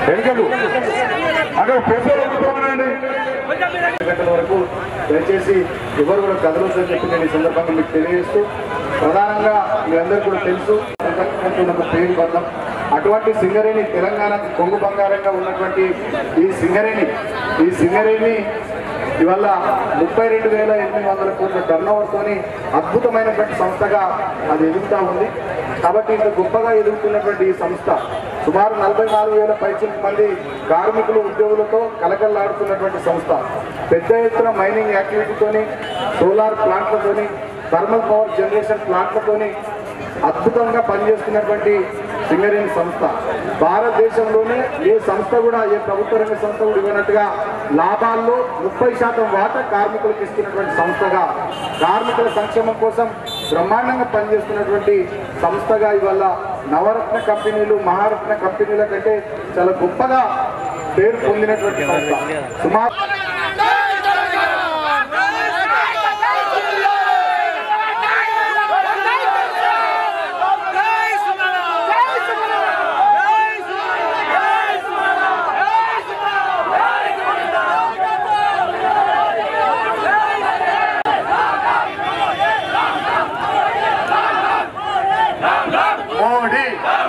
వెనుకలు అక్కడ పెద్దలు ఉండిపోమనండి గంటల వరకు దయచేసి ఎవరు కూడా కదలొద్దని చెప్పి నేను ఈ సందర్భంగా మీకు తెలియజేస్తూ ప్రధానంగా మీ అందరికీ కూడా తెలుసు ఒక పేరు బంధం అటువంటి సింగరేణి తెలంగాణకు కొంగు బంగారంగా ఉన్నటువంటి ఈ సింగరేణి ఈ సింగరేణి ఇవాళ ముప్పై రెండు వేల ఎనిమిది వందల కోట్ల టర్న్ ఓవర్తోని అద్భుతమైనటువంటి సంస్థగా అది ఎదుగుతూ ఉంది కాబట్టి ఇంత గొప్పగా ఎదుగుతున్నటువంటి ఈ సంస్థ సుమారు నలభై నాలుగు వేల పైచిలకు మంది కార్మికులు ఉద్యోగులతో కలకల్లాడుతున్నటువంటి సంస్థ పెద్ద ఎత్తున మైనింగ్ యాక్టివిటీతోని సోలార్ ప్లాంట్లతోని థర్మల్ పవర్ జనరేషన్ ప్లాంట్లతోని అద్భుతంగా పనిచేస్తున్నటువంటి సింగరేణి సంస్థ భారతదేశంలోనే ఏ సంస్థ కూడా ఏ ప్రభుత్వ రంగ సంస్థ కూడా ఇవ్వనట్టుగా లాభాల్లో ముప్పై శాతం వాటా కార్మికులకు ఇస్తున్నటువంటి సంస్థగా కార్మికుల సంక్షేమం కోసం బ్రహ్మాండంగా పనిచేస్తున్నటువంటి సంస్థగా ఇవాళ నవరత్న కంపెనీలు మహారత్న కంపెనీల కంటే చాలా గొప్పగా పేరు పొందినటువంటి సంస్థ సుమారు మోడీ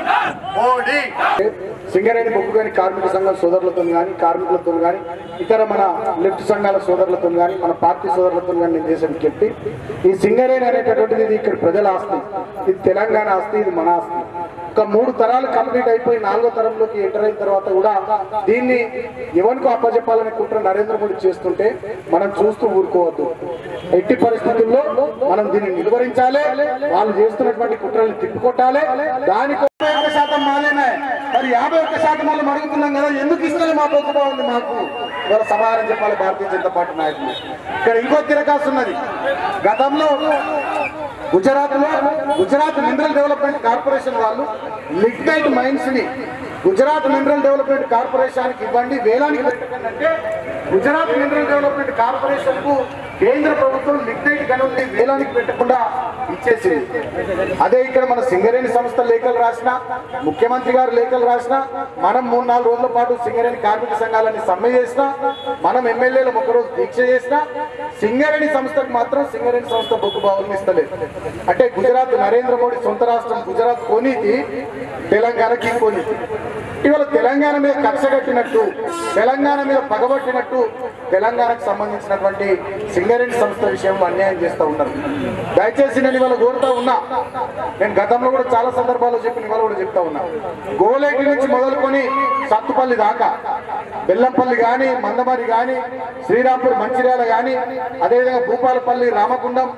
మోడీ సింగరేణి బొగ్గుగాని కార్మిక సంఘం సోదరులతో కానీ కార్మికులతో కానీ ఇతర మన లిఫ్ట్ సంఘాల సోదరులతో కానీ మన పార్టీ సోదరులతో కానీ నేను చేసే విజ్ఞప్తి ఈ సింగరేణి అనేటటువంటిది ఇది ఇక్కడ ప్రజల ఆస్తి ఇది తెలంగాణ ఆస్తి ఇది మన ఆస్తి ఒక మూడు తరాలు కంప్లీట్ అయిపోయి నాలుగో తరంలోకి ఎంటర్ అయిన తర్వాత కూడా దీన్ని ఎవరికో అప్పచెప్పాలని కుట్ర నరేంద్ర మోడీ చేస్తుంటే మనం చూస్తూ ఊరుకోవద్దు ఎట్టి పరిస్థితుల్లో మనం దీన్ని నిలువరించాలి వాళ్ళు చేస్తున్నటువంటి కుట్రల్ని తిప్పుకొట్టాలి దానికి యాభై ఒక్క శాతం మాలేనే మరి యాభై ఒక్క శాతం వాళ్ళు అడుగుతున్నాం కదా ఎందుకు ఇస్తుంది మా బొగ్గు ఉంది మాకు ఇవాళ సమాధానం చెప్పాలి భారతీయ జనతా పార్టీ నాయకులు ఇక్కడ ఇంకో తిరకాసు ఉన్నది గతంలో గుజరాత్ లో గుజరాత్ మినరల్ డెవలప్మెంట్ కార్పొరేషన్ వాళ్ళు లిగ్నైట్ మైన్స్ ని గుజరాత్ మినరల్ డెవలప్మెంట్ కార్పొరేషన్ కి ఇవ్వండి వేలానికి పెట్టకండి అంటే గుజరాత్ మినరల్ డెవలప్మెంట్ కార్పొరేషన్ కు కేంద్ర ప్రభుత్వం లిగ్నైట్ గనుల్ని వేలానికి పెట్టకుండా ఇచ్చేసింది అదే ఇక్కడ మన సింగరేణి సంస్థ లేఖలు రాసిన ముఖ్యమంత్రి గారు లేఖలు రాసిన మనం మూడు నాలుగు రోజుల పాటు సింగరేణి కార్మిక సంఘాలని సమ్మె చేసిన మనం ఎమ్మెల్యేలు ఒకరోజు దీక్ష చేసిన సింగరేణి సంస్థకు మాత్రం సింగరేణి సంస్థ బొగ్గు బావులను ఇస్తలేదు అంటే గుజరాత్ నరేంద్ర మోడీ సొంత రాష్ట్రం గుజరాత్ కోనీతి తెలంగాణకి కోనీతి ఇవాళ తెలంగాణ మీద కక్ష కట్టినట్టు తెలంగాణ మీద పగబట్టినట్టు తెలంగాణకు సంబంధించినటువంటి సింగరేణి సంస్థ విషయంలో అన్యాయం చేస్తూ ఉన్నారు దయచేసి నేను ఇవాళ కోరుతా ఉన్నా నేను గతంలో కూడా చాలా సందర్భాల్లో చెప్పిన ఇవాళ కూడా చెప్తా ఉన్నా గోలేటి నుంచి మొదలుకొని సత్తుపల్లి దాకా బెల్లంపల్లి కానీ మందమరి కానీ శ్రీరాంపూర్ మంచిర్యాల కానీ అదేవిధంగా భూపాలపల్లి రామగుండం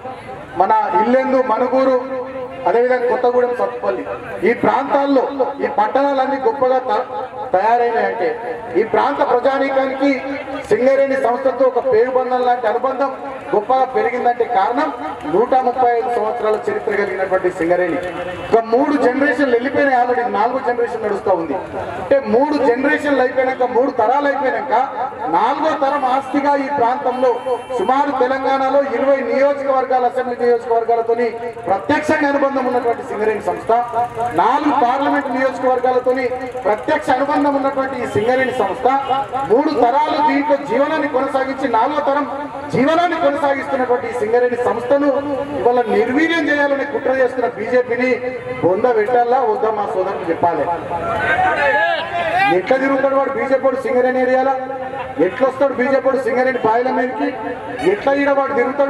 మన ఇల్లెందు మనుగూరు అదేవిధంగా కొత్తగూడెం సత్తుపల్లి ఈ ప్రాంతాల్లో ఈ పట్టణాలన్నీ గొప్పగా త- తయారైనాయంటే ఈ ప్రాంత ప్రజానీకానికి సింగరేణి సంస్థతో ఒక పేరుబంధం లాంటి అనుబంధం గొప్పగా పెరిగిందంటే కారణం నూట ముప్పై ఐదు సంవత్సరాల చరిత్ర కలిగినటువంటి సింగరేణి ఒక మూడు జనరేషన్లు వెళ్ళిపోయినాయి ఆల్రెడీ నాలుగో జనరేషన్ నడుస్తూ ఉంది అంటే మూడు జనరేషన్లు అయిపోయినాక మూడు తరాలు అయిపోయినాక నాలుగో తరం ఆస్తిగా ఈ ప్రాంతంలో సుమారు తెలంగాణలో ఇరవై నియోజకవర్గాల అసెంబ్లీ నియోజకవర్గాలతోని ప్రత్యక్షంగా అనుబంధం ఉన్నటువంటి సింగరేణి సంస్థ నాలుగు పార్లమెంట్ నియోజకవర్గాలతోని ప్రత్యక్ష అనుబంధం ఉన్నటువంటి ఈ సింగరేణి సంస్థ మూడు తరాలు దీంట్లో జీవనాన్ని కొనసాగించి నాలుగో తరం జీవనాన్ని కొనసాగిస్తున్నటువంటి ఈ సింగరేణి సంస్థను ఇవాళ నిర్వీర్యం చేయాలని కుట్ర చేస్తున్న బీజేపీని బొంద పెట్టాలా వద్దా మా సోదరులు చెప్పాలి ఎట్లా తిరుగుతాడు వాడు బీజేపీ సింగరేణి ఏరియాలో ఎట్లా వస్తాడు బీజేపీ సింగరేణి బాయిల మీదకి ఎట్లా ఈడ వాడు తిరుగుతాడు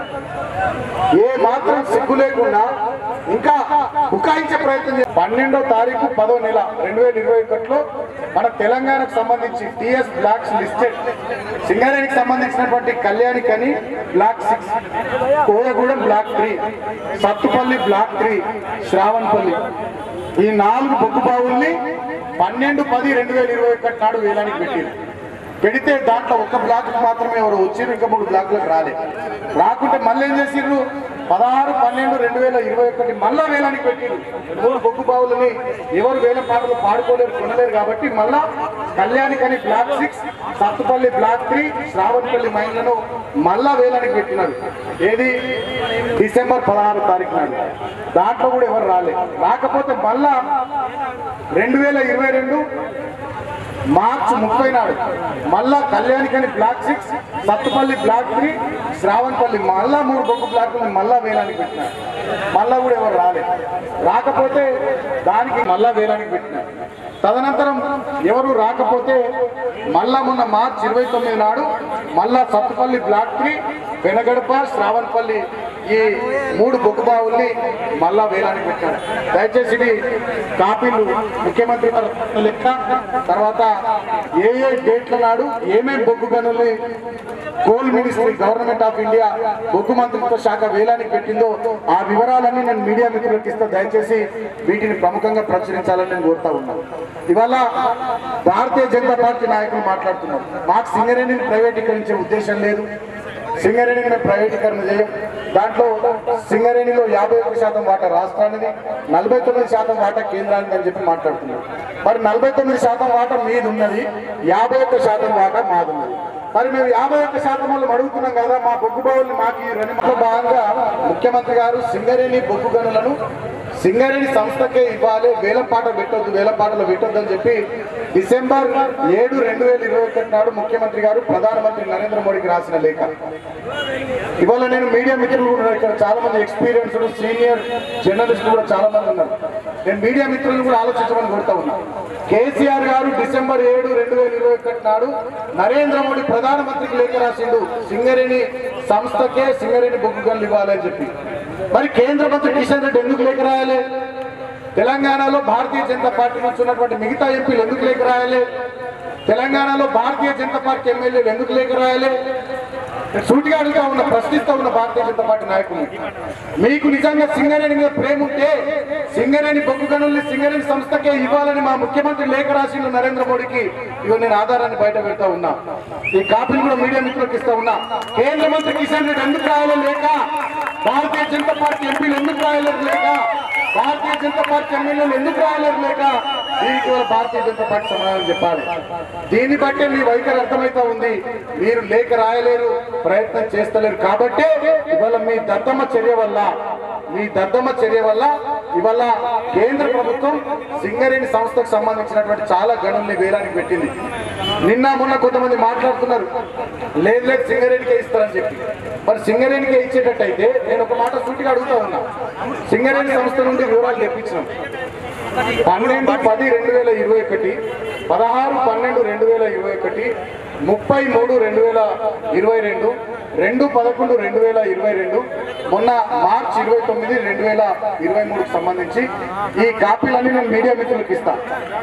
ఏ మాత్రం సిగ్గు లేకుండా ఇంకా బుకాయించే ప్రయత్నం చేస్తారు పన్నెండో తారీఖు పదో నెల రెండు వేల ఇరవై ఒకటిలో మన తెలంగాణకు సంబంధించి టిఎస్ బ్లాక్స్ లిస్టెడ్ సింగరేణికి సంబంధించినటువంటి Kalyani Khani block six Koyagudem block three Sathupalli block three Shravanapalli ఈ నాలుగు బొగ్గు బావుల్ని పన్నెండు పది రెండు వేల ఇరవై ఒకటి నాడు వేలానికి పెట్టింది పెడితే దాంట్లో ఒక బ్లాక్ మాత్రమే ఎవరు వచ్చారు ఇంకా మూడు బ్లాక్లకు రాలే రాకుంటే మళ్ళీ ఏం చేసిర్రు పదహారు పన్నెండు రెండు వేల ఇరవై ఒకటి మళ్ళా వేలానికి పెట్టిండ్రు మూడు బొగ్గు బావులని ఎవరు వేల పాటలు పాడుకోలేరు కొనలేరు కాబట్టి మళ్ళా Kalyanikhani block six Sathupalli block three Shravanapalli మైన్లను మళ్ళా వేలానికి పెట్టినారు ఏది డిసెంబర్ పదహారు తారీఖు నాడు దాంట్లో కూడా ఎవరు రాలే రాకపోతే మళ్ళా రెండు వేల ఇరవై రెండు మార్చి ముప్పై నాడు మళ్ళా Kalyanikhani block six Sathupalli block three Shravanapalli మళ్ళా మూడు బొగ్గు బ్లాక్లు మళ్ళా వేలానికి పెట్టినారు మళ్ళా కూడా ఎవరు రాలేదు రాకపోతే దానికి మళ్ళా వేలానికి పెట్టినారు తదనంతరం ఎవరు రాకపోతే మళ్ళా మొన్న మార్చి ఇరవై తొమ్మిది నాడు మళ్ళా సత్తుపల్లి బ్లాక్ త్రీ వెనగడప శ్రావణపల్లి ఈ మూడు బొగ్గు బావుల్ని మళ్ళా వేలానికి పెట్టారు దయచేసి ఇది కాపీలు ముఖ్యమంత్రి గారు లెక్క తర్వాత ఏ ఏ డేట్ల నాడు ఏమేం బొగ్గు గనుల్ని coal ministry government of India బొగ్గు మంత్రిత్వ శాఖ వేలానికి పెట్టిందో ఆ వివరాలన్నీ నేను మీడియా మిత్రులకు ఇస్తే దయచేసి వీటిని ప్రముఖంగా ప్రచురించాలని నేను కోరుతా ఉన్నాను ఇవాళ భారతీయ జనతా పార్టీ నాయకులు మాట్లాడుతున్నారు మాకు సింగరేణిని ప్రైవేటీకరించే ఉద్దేశం లేదు సింగరేణిని మేము ప్రైవేటీకరణ చేయం దాంట్లో సింగరేణిలో యాభై ఒక్క శాతం వాటా రాష్ట్రానిది నలభై తొమ్మిది శాతం వాటా కేంద్రానికి అని చెప్పి మాట్లాడుతున్నారు మరి నలభై తొమ్మిది శాతం వాటా మీది ఉన్నది యాభై ఒక్క శాతం వాటా మాది ఉన్నది మరి మేము యాభై ఒక్క శాతం వాళ్ళు అడుగుతున్నాం కదా మా బొగ్గు బావుల్ని మాకు ఈ రెండు మాటల భాగంగా ముఖ్యమంత్రి గారు సింగరేణి బొగ్గు గనులను సింగరేణి సంస్థకే ఇవ్వాలి వేలం పాట పెట్టొద్దు వేలం పాటలు పెట్టొద్దు అని చెప్పి డిసెంబర్ ఏడు రెండు వేల ఇరవై ఒకటి నాడు ముఖ్యమంత్రి గారు ప్రధానమంత్రి నరేంద్ర మోడీకి రాసిన లేఖ ఇవాళ నేను మీడియా మిత్రులు కూడా ఉన్నారు. ఇక్కడ చాలా మంది ఎక్స్పీరియన్స్డ్ సీనియర్ జర్నలిస్టులు కూడా చాలా మంది ఉన్నారు నేను మీడియా మిత్రులను కూడా ఆలోచించమని కోరుతా ఉన్నా కేసీఆర్ గారు డిసెంబర్ ఏడు రెండు వేల ఇరవై ఒకటి నాడు నరేంద్ర మోడీ ప్రధానమంత్రికి లేఖ రాసిండు సింగరేణి సంస్థకే సింగరేణి బొగ్గు గనులు ఇవ్వాలని చెప్పి మరి కేంద్ర మంత్రి కిషన్ రెడ్డి ఎందుకు లేఖ రాయాలి తెలంగాణలో భారతీయ జనతా పార్టీ నుంచి ఉన్నటువంటి మిగతా ఎంపీలు ఎందుకు లేఖ రాయాలి తెలంగాణలో భారతీయ జనతా పార్టీ ఎమ్మెల్యేలు ఎందుకు లేఖ రాయాలి సూటిగా అడుగుతా ఉన్న ప్రశ్నిస్తా ఉన్న భారతీయ జనతా పార్టీ నాయకులు మీకు నిజంగా సింగరేణి మీద ప్రేమ ఉంటే సింగరేణి బొగ్గు గనుల్ని సింగరేణి సంస్థకే ఇవ్వాలని మా ముఖ్యమంత్రి లేఖ రాసిండు నరేంద్ర మోడీకి ఇగో నేను ఆధారాన్ని బయట పెడతా ఉన్నా ఈ కాపీలు కూడా మీడియా మిత్రులకు ఇస్తా ఉన్నా కేంద్ర మంత్రి కిషన్ రెడ్డి ఎందుకు రాయాలి లేక భారతీయ జనతా పార్టీ ఎంపీలు ఎందుకు రాయలేరు లేక భారతీయ జనతా పార్టీ ఎమ్మెల్యేలు ఎందుకు రాయలేరు లేక దీనికి ఇవాళ భారతీయ జనతా పార్టీ సమాధానం చెప్పాలి దీన్ని బట్టే మీ వైఖరి అర్థమైతా ఉంది మీరు లేఖ రాయలేరు ప్రయత్నం చేస్తలేరు కాబట్టి ఇవాళ మీ దద్దమ్మ చర్య వల్ల మీ దద్దమ్మ చర్య వల్ల ఇవాళ కేంద్ర ప్రభుత్వం సింగరేణి సంస్థకు సంబంధించినటువంటి చాలా గనుల్ని వేలానికి పెట్టింది నిన్న మొన్న కొంతమంది మాట్లాడుతున్నారు లేదు లేదు సింగరేణికే ఇస్తారని చెప్పి మరి సింగరేణికే ఇచ్చేటట్టయితే నేను ఒక మాట సూటిగా అడుగుతా ఉన్నా సింగరేణి సంస్థ నుండి వివరాలు తెప్పించినాం పన్నెండు పది రెండు వేల ఇరవై ఒకటి పదహారు పన్నెండు రెండు వేల ఇరవై ఒకటి ముప్పై మూడు రెండు వేల ఇరవై రెండు రెండు పదకొండు రెండు వేల ఇరవై రెండు మొన్న మార్చి ఇరవై తొమ్మిది రెండు వేల ఇరవై మూడుకి సంబంధించి ఈ కాపీలన్నీ నేను మీడియా మిత్రులకు ఇస్తా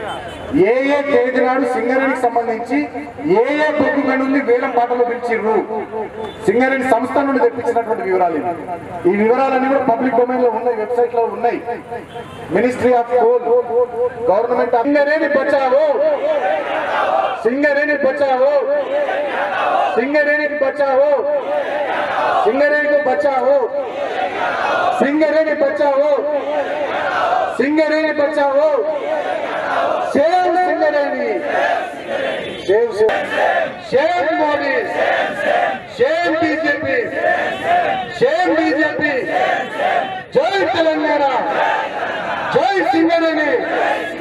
ఏ ఏ తేదీ నాడు సింగరేణికి సంబంధించి ఏ ఏ బొగ్గు గనుల్ని వేలం పాటలు పిలిచిర్రు సింగరేణి సంస్థ నుండి తెప్పించినటువంటి వివరాలు ఇవి. ఈ వివరాలన్నీ కూడా పబ్లిక్ డొమైన్ లో ఉన్నాయి వెబ్సైట్ లో ఉన్నాయి ministry of coal government of Singareni బచావో సింగరేణి బచావో సింగరేణి బచావో సింగరేణి బచావో సింగరేణి బచావో సింగరేణి బచావో save Singareni save save Modi save BJP save BJP జై తెలంగాణ జై సింగరేణి